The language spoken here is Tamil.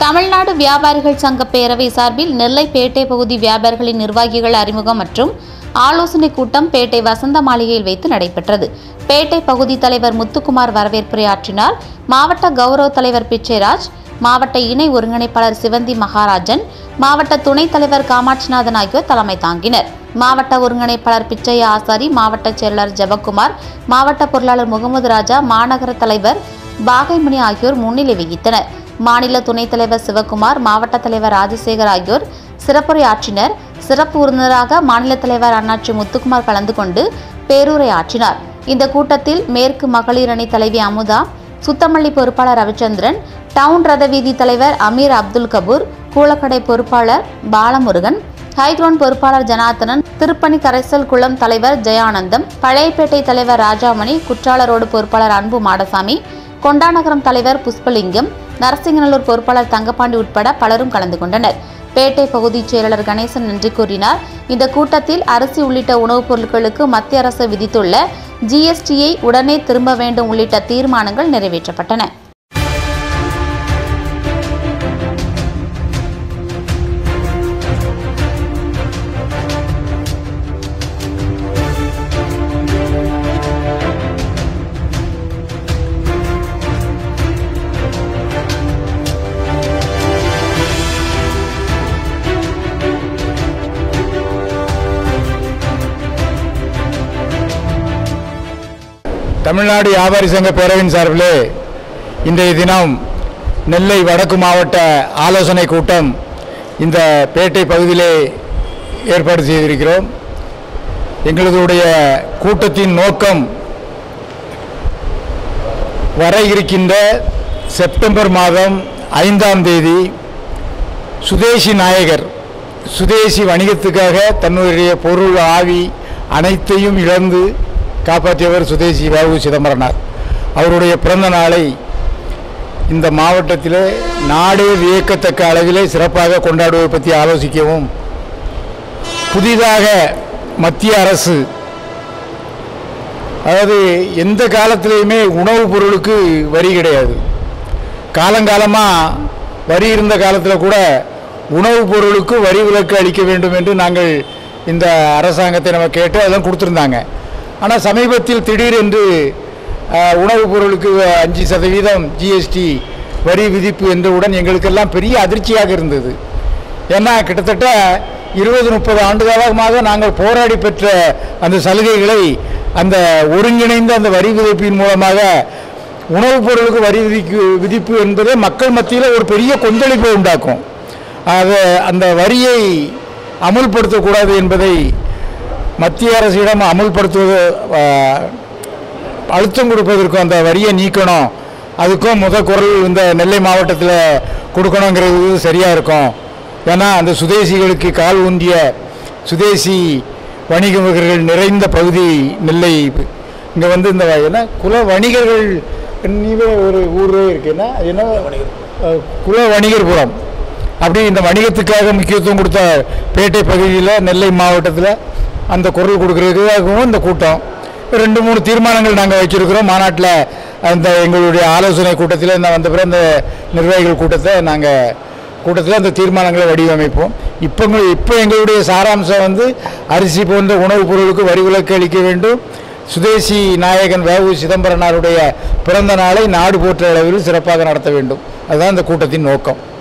தமிழ்நாடு வியாபாரிகள் சங்க பேரவை சார்பில் நெல்லை பேட்டை பகுதி வியாபாரிகளின் நிர்வாகிகள் அறிமுகம் மற்றும் ஆலோசனை கூட்டம் பேட்டை வசந்த மாளிகையில் வைத்து நடைபெற்றது பேட்டை பகுதி தலைவர் முத்துக்குமார் வரவேற்புரையாற்றினார் மாவட்ட கௌரவ தலைவர் பிச்சைராஜ் மாவட்ட இணை ஒருங்கிணைப்பாளர் சிவந்தி மகாராஜன் மாவட்ட துணைத் தலைவர் காமாட்சிநாதன் ஆகியோர் தலைமை தாங்கினர் மாவட்ட ஒருங்கிணைப்பாளர் பிச்சையா ஆசாரி மாவட்ட செயலாளர் ஜெபக்குமார் மாவட்ட பொருளாளர் முகமது ராஜா மாநகர தலைவர் பாகைமணி ஆகியோர் முன்னிலை வகித்தனர் மாநில துணைத் தலைவர் சிவக்குமார் மாவட்ட தலைவர் ராஜசேகர் ஆகியோர் சிறப்புரையாற்றினர் சிறப்பு விருந்தினராக மாநில தலைவர் அண்ணாச்சி முத்துக்குமார் கலந்து கொண்டு பேருரை ஆற்றினார் இந்த கூட்டத்தில் மேற்கு மகளிர் அணி தலைவி அமுதா சுத்தமல்லி பொறுப்பாளர் ரவிச்சந்திரன் டவுன் ரத வீதி தலைவர் அமீர் அப்துல் கபூர் கூலக்கடை பொறுப்பாளர் பாலமுருகன் ஹைக்ரவுண்ட் பொறுப்பாளர் ஜனார்த்தனன் திருப்பணி கரைசல் குளம் தலைவர் ஜெயானந்தம் பழையப்பேட்டை தலைவர் ராஜாமணி குற்றாலரோடு பொறுப்பாளர் அன்பு மாடசாமி கொண்டாநகரம் தலைவர் புஷ்பலிங்கம் நரசிங்கநல்லூர் பொறுப்பாளர் தங்கப்பாண்டி உட்பட பலரும் கலந்து கொண்டனர் பேட்டை பகுதிச் செயலாளர் கணேசன் நன்றி கூறினார் இந்த கூட்டத்தில் அரிசி உள்ளிட்ட உணவுப் பொருட்களுக்கு மத்திய அரசு விதித்துள்ள ஜிஎஸ்டியை உடனே திரும்ப வேண்டும் உள்ளிட்ட தீர்மானங்கள் நிறைவேற்றப்பட்டன தமிழ்நாடு வியாபாரி சங்க பேரவையின் சார்பிலே இன்றைய தினம் நெல்லை வடக்கு மாவட்ட ஆலோசனை கூட்டம் இந்த பேட்டை பகுதியிலே ஏற்பாடு செய்திருக்கிறோம் எங்களுடைய கூட்டத்தின் நோக்கம் வர இருக்கின்ற செப்டம்பர் மாதம் ஐந்தாம் தேதி சுதேசி நாயகர் சுதேசி வணிகத்துக்காக தன்னுடைய பொருள் ஆவி அனைத்தையும் இழந்து காப்பாற்றியவர் சுதேசி பாபு சிதம்பரனார் அவருடைய பிறந்த நாளை இந்த மாவட்டத்திலே நாடே வியக்கத்தக்க அளவிலே சிறப்பாக கொண்டாடுவதை பற்றி ஆலோசிக்கவும் புதிதாக மத்திய அரசு அதாவது எந்த காலத்திலையுமே உணவுப் பொருளுக்கு வரி கிடையாது காலங்காலமாக வரி இருந்த காலத்தில் கூட உணவுப் பொருளுக்கு வரி விலக்கு அளிக்க வேண்டும் என்று நாங்கள் இந்த அரசாங்கத்தை நம்ம கேட்டு அதெல்லாம் கொடுத்துருந்தாங்க ஆனால் சமீபத்தில் திடீரென்று அஹ், உணவுப் பொருளுக்கு அஞ்சு சதவீதம் ஜிஎஸ்டி வரி விதிப்பு என்றவுடன் எங்களுக்கெல்லாம் பெரிய அதிர்ச்சியாக இருந்தது ஏன்னா கிட்டத்தட்ட இருபது முப்பது ஆண்டு காலமாக நாங்கள் போராடி பெற்ற அந்த சலுகைகளை அந்த ஒருங்கிணைந்த அந்த வரி விதிப்பின் மூலமாக உணவுப் பொருளுக்கு வரி விதிக்கு விதிப்பு என்பது மக்கள் மத்தியில் ஒரு பெரிய கொந்தளிப்பை உண்டாக்கும் அது அந்த வரியை அமுல்படுத்தக்கூடாது என்பதை மத்திய அரசிடம் அமுல்படுத்துவது ஆஹ், அழுத்தம் கொடுப்பதற்கும் அந்த வரியை நீக்கணும் அதுக்கும் முத குரல் இந்த நெல்லை மாவட்டத்தில் கொடுக்கணுங்கிறது சரியாக இருக்கும் ஏன்னா அந்த சுதேசிகளுக்கு கால் ஊன்றிய சுதேசி வணிகர்கள் நிறைந்த பகுதி நெல்லை இங்கே வந்து இந்த என்ன குல வணிகர்கள் நீவே ஒரு ஊரே இருக்குன்னா அது என்ன அஹ், குல வணிகர்புரம் அப்படி இந்த வணிகத்துக்காக முக்கியத்துவம் கொடுத்த பேட்டை பகுதியில் நெல்லை மாவட்டத்தில் அந்த குரல் கொடுக்கறதுக்காகவும் இந்த கூட்டம் ரெண்டு மூணு தீர்மானங்கள் நாங்கள் வச்சிருக்கிறோம் மாநாட்டில் அந்த எங்களுடைய ஆலோசனை கூட்டத்தில் இந்த வந்த பிறகு இந்த நிர்வாகிகள் கூட்டத்தை நாங்கள் கூட்டத்தில் அந்த தீர்மானங்களை வடிவமைப்போம் இப்போ இப்போ எங்களுடைய சாராம்சம் வந்து அரிசி போன்ற உணவுப் பொருளுக்கு வரி விலக்கு அளிக்க வேண்டும் சுதேசி நாயகன் வேவு சிதம்பரனாருடைய பிறந்த நாளை நாடு போற்ற அளவில் சிறப்பாக நடத்த வேண்டும் அதுதான் இந்த கூட்டத்தின் நோக்கம்